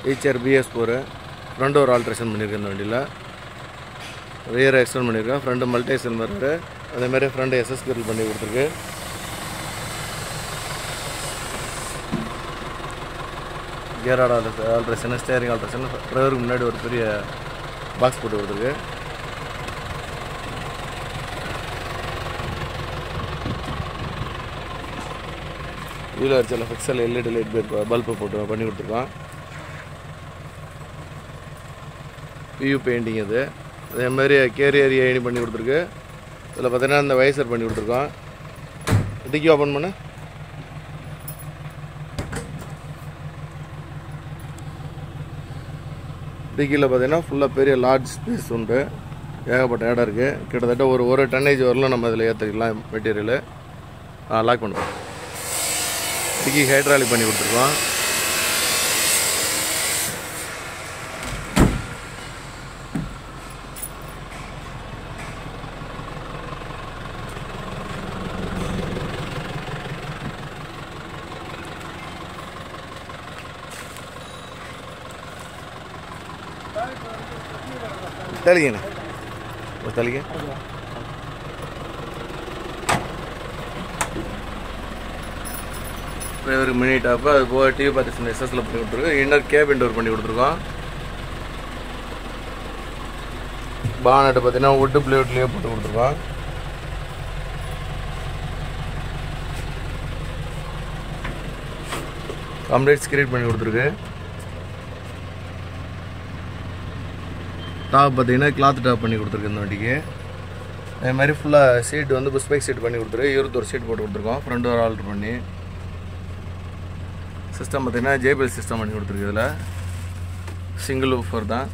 Eicher BS four front ஒரு alteration பண்ணியிருக்கேன் இந்த வண்டியில் ரியரை எக்ஸ்டெண்ட் பண்ணியிருக்கேன் ஃப்ரண்ட்டு மல்டேஷன் மிரரு அதேமாதிரி ஃப்ரண்ட் எஸ்எஸ் கிரில் பண்ணி கொடுத்துருக்கு கியரோட ஆல்ட்ரேஷன் ஸ்டேரிங் ஆல்ட்ரேஷன் டிரைவருக்கு முன்னாடி ஒரு பெரிய பாக்ஸ் போட்டு கொடுத்துருக்கு வீல் அரிச்சல ஃபிக்ஸல் எல்இடி லைட் பல்பு போட்டு பண்ணி கொடுத்துருக்கோம் பியூ பெயிண்டிங் இது அதே மாதிரி கேரியர் ஏணி பண்ணி கொடுத்துருக்கு இதில் பார்த்தீங்கன்னா இந்த வைசர் பண்ணி கொடுத்துருக்கோம் டிக்கி ஓப்பன் பண்ணு டிக்கியில் பார்த்தீங்கன்னா ஃபுல்லாக பெரிய லார்ஜ் ஸ்பேஸ் உண்டு ஏகப்பட்ட இடம் இருக்குது கிட்டத்தட்ட ஒரு ஒரு டன்னேஜ் வரலும் நம்ம இதில் ஏற்றிக்கலாம் மெட்டீரியலு லாக் பண்ணுவோம் டிக்கி ஹைட்ராலிக் பண்ணி கொடுத்துருக்கோம் தெளிங்கண்ணா ஒரு தெளிங்க டிரைவருக்கு மினி டாப்பு அது போக டிவி பார்த்து எஸ்எஸ்ல பண்ணி கொடுத்துருக்கோம் இன்னர் கேபின் டோர் பண்ணி கொடுத்துருக்கோம் பானட்டை பார்த்தீங்கன்னா வுட்டு பிளேட்லேயே போட்டு கொடுத்துருக்கோம் கம்ப்ளீட் ஸ்கிரீட் பண்ணி கொடுத்துருக்கு டாப் பார்த்தீங்கன்னா கிளாத் டாப் பண்ணி கொடுத்துருக்கு இந்த வண்டிக்கு அதே மாதிரி ஃபுல்லாக சீட் வந்து புஷ்பைக் சீட் பண்ணி கொடுத்துருக்கு இருபத்தொரு சீட் போட்டு கொடுத்துருக்கோம் ஃப்ரண்ட் ஒரு ஆல்ட்ரு பண்ணி சிஸ்டம் பார்த்தீங்கன்னா ஜேபிஎல் சிஸ்டம் பண்ணி கொடுத்துருக்கு இதில் சிங்கிள் ஊஃபர் தான்